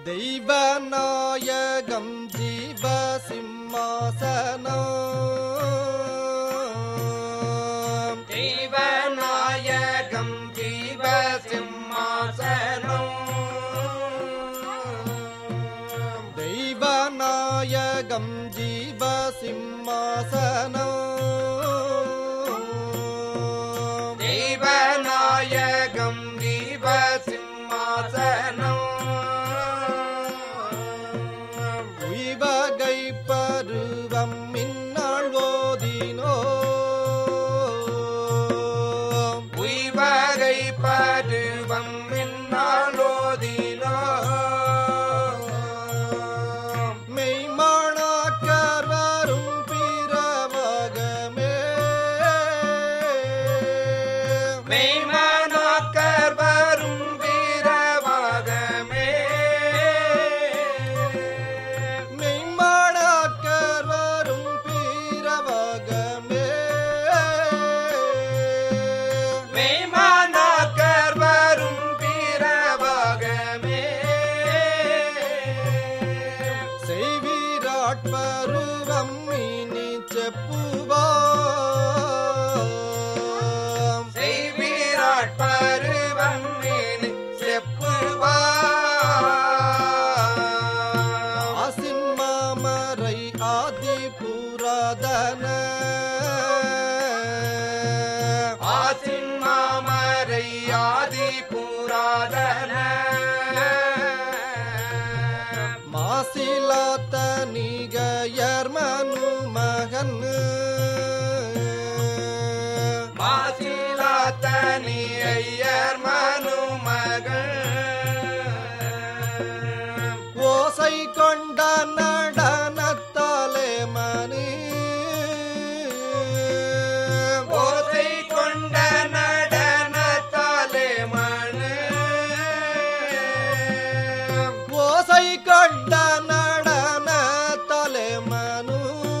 தெய்வநாயகம் ஜீவ சிம்மாசனம் தெய்வநாயகம் ஜீவ சிம்மாசனம் தெய்வநாயகம் ஜீவ சிம்மாசனம் தெய்வநாயகம் ஜீவ சிம்மாசனம் உய்வகை பருவம் மின்னாள் ஓதினோ உய்வகை பருவம் மின்னாலோதினோ மெய்மாணாக்கர் வரும் பிறவகமே மெய்மனாக்கர் வரும் வீரவாகமே மெய்மாணாக்கர் வரும் பிறவகமே மெய்மனாக்கர் வரும் வீரவாகமே செய்வீராட் பருவம் இனி செப்புவாம் செய்வீராட் பருவம் நீனு செப்புவா ஆசின் மாமரை ஆதி புராதன ஆசின் மாமரை ஆதி புராதன மாசிலாத்த நிகயர் மனு மகன் மாசிலாத்தனி ஐயர் மனு மகள் ஓசை கொண்ட நடனத்தாலே மணி ஓசை கொண்ட நடனத்தாலே மனு ஓசை கொண்ட நடனத்தாலே மனு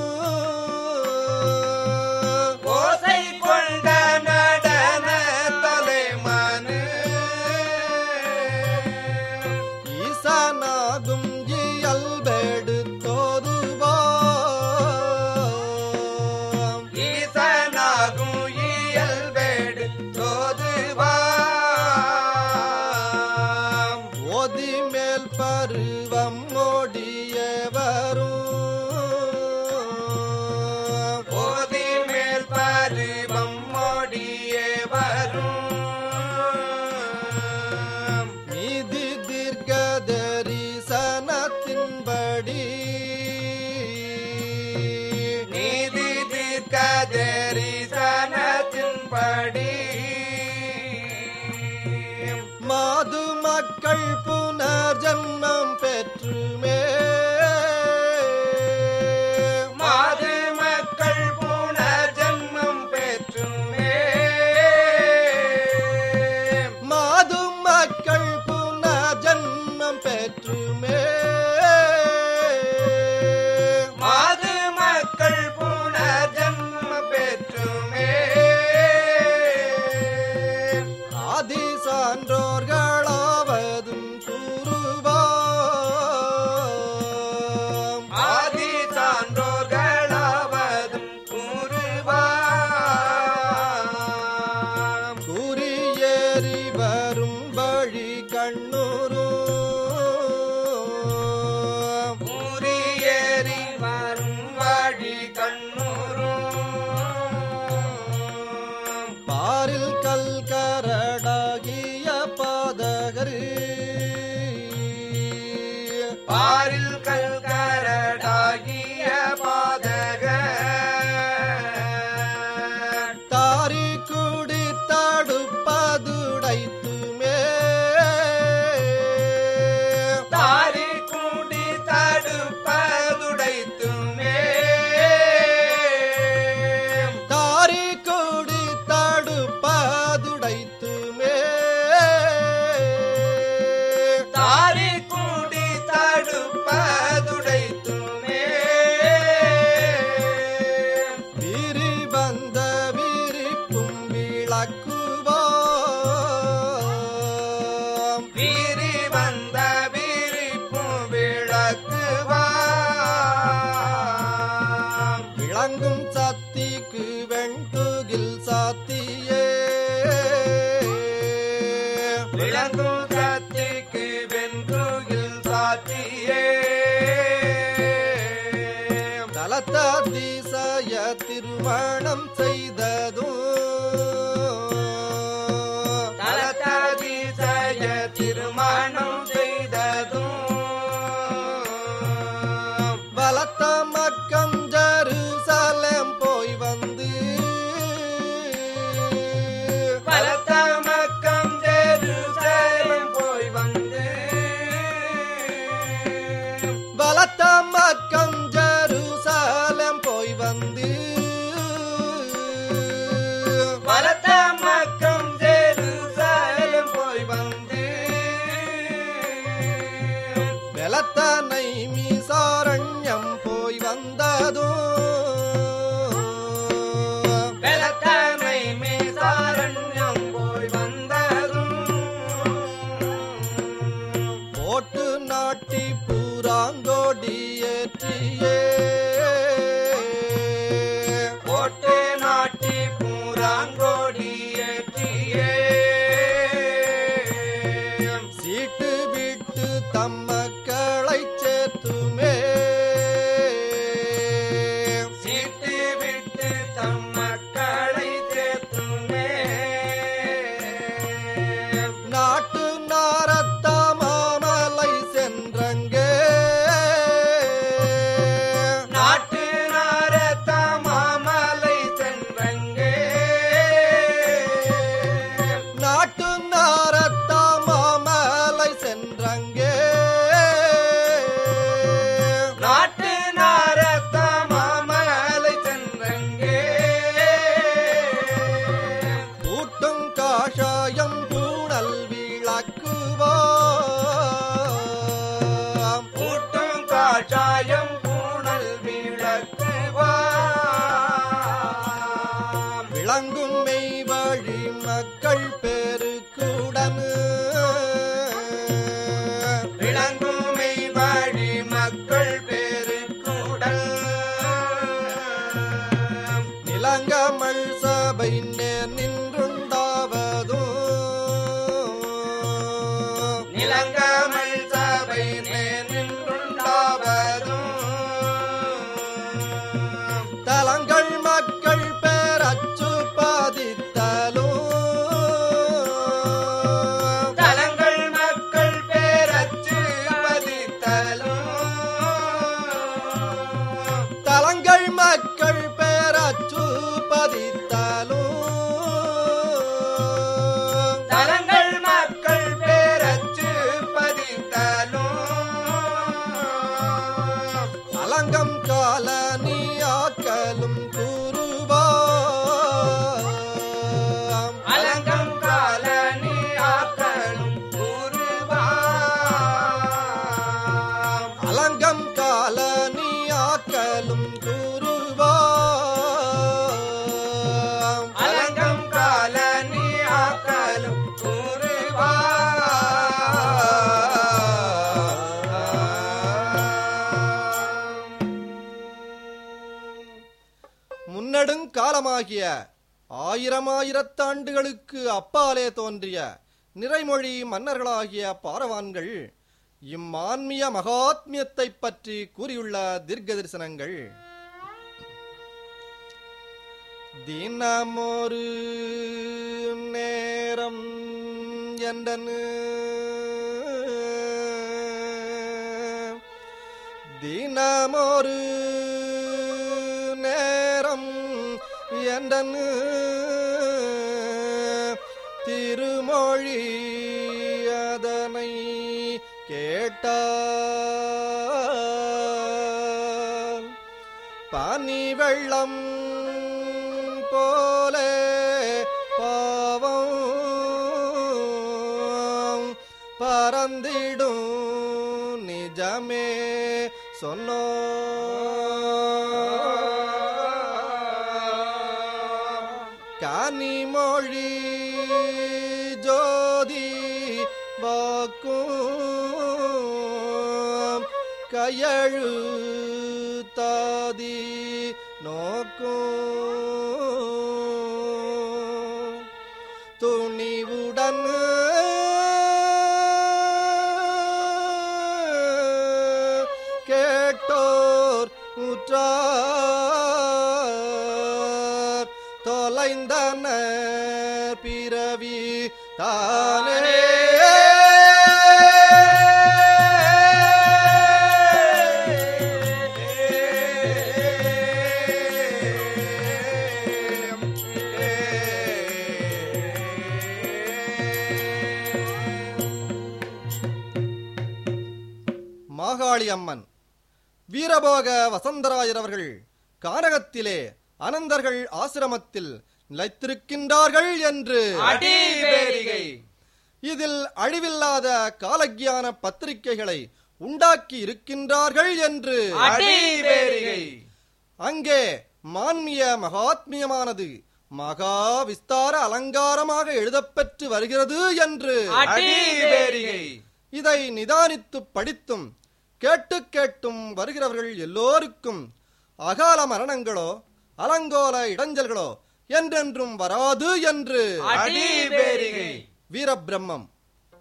ஓசை கொண்ட நடனத்தாலே மனு ஈசனாகும் இயல்பெடு தோதுவாம் ஈசனாகும் இயல்பேடு சோதுவாம் ஓதி மேல் பருவம் ஓடிய வரும் போதி மேல் பருவம் மோடியே வரும் நீதி தீர்க்க தரிசனத்தின்படி நீதி தீர்க்க தரிசனத்தின்படி மாது மக்கள் புனர்ஜன்மம் பெற்றுமே மாது மக்கள் புனர்ஜன்மம் பெற்றுமே மாது மக்கள் புனர்ஜன்மம் பெற்றுமே மாது மக்கள் புனர்ஜன்மம் பெற்றுமே ஆதி சான்றோர்களாவதும் கூறுவார் வெலத்தனை மீசாரண்யம் போய் வந்ததும் வெலத்தனை மேசாரண்யம் போய் வந்ததும் போட்டு நாட்டி பூராங்கோடி ஏற்றியே போட்டு நாட்டி பூராங்கோடி ஏற்றியே சீட்டு விட்டு தம் மக்களை சேர்த்துமே சீட்டு விட்டு தம் மக்களை சேர்த்துமே நாட்டு நாரத்த மாமலை சென்றங்கே நாட்டு நாரத்த மாமலை சென்றங்கே நாட்டு நாரத்த மாமலை சென்றங்கே நாட்டு நாரத்த மாமலை சென்றங்கே கூட்டும் காஷாயம் பூணல் விளக்குவாம் கூட்டும் காஷாயம் பூணல் விளக்குவாம் விளங்கும் மெய் வழி மக்கள் பெருக்குடன் விளங்கும் மெய் வழி மக்கள் பெருக்குடல் நிலங்கமல் சபை நேர் நின்றுண்டாவதும் நிலங்கமல் சபை நின்றுண்டாவதும் தலங்கள் மக்கள் பெறச்சு பதித்தலும் தலங்கள் மக்கள் பேரச்சு பதித்தலும் தலங்கள் மக்கள் பெறச்சு பதித்தலும் தலங்கள் மக்கள் பேரச்சு பதித்தலும் அலங்கம் காலனி ஆக்கலும் கூறுவாம் அலங்கம் காலனி ஆக்களும் கூறுவாம் அலங்கம் காலனி ஆக்கலும் கூறுவாம் அலங்கம் காலனி ஆக்களும் கூறுவாம் முன்னெடுங்காலமாகிய ஆயிரம் ஆயிரத்தாண்டுகளுக்கு அப்பாலே தோன்றிய நிறைமொழி மன்னர்களாகிய பாரவான்கள் இம்மான்மிய மகாத்மியத்தைப் பற்றி கூறியுள்ள தீர்க்க தரிசனங்கள் தினமொரு நேரம் என்றனு தினமொரு நேரம் என்றனு திருமொழி அதனை கேட்டால் பனி வெள்ளம் போலே பாவம் பறந்திடும் நிஜமே சொன்னோ கனிமொழி ஜோதி வாக்கும் கையழுத்தாதி நோக்கும் துணிவுடன் கேட்டோர் உற்றார் தொலைந்தனர் பிறவி தானே மாகாளி அம்மன் வீரபோக வசந்தராயர் அவர்கள் கானகத்திலே அனந்தர்கள் ஆசிரமத்தில் நிலைத்திருக்கின்றார்கள் என்று அடிபேரிகை இதில் அழிவில்லாத காலக்கியான பத்திரிகைகளை உண்டாக்கி இருக்கின்றார்கள் என்று அடிபேரிகை அங்கே மான்மிய மகாத்மியமானது மகா விஸ்தார அலங்காரமாக எழுதப்பெற்று வருகிறது என்று அடிபேரிகை இதை நிதானித்து படித்தும் கேட்டு கேட்டும் வருகிறவர்கள் எல்லோருக்கும் அகால மரணங்களோ அலங்கோல இடைஞ்சல்களோ என்றென்றும் வராது என்று அடிபேரிகை வீரபிரம்மம்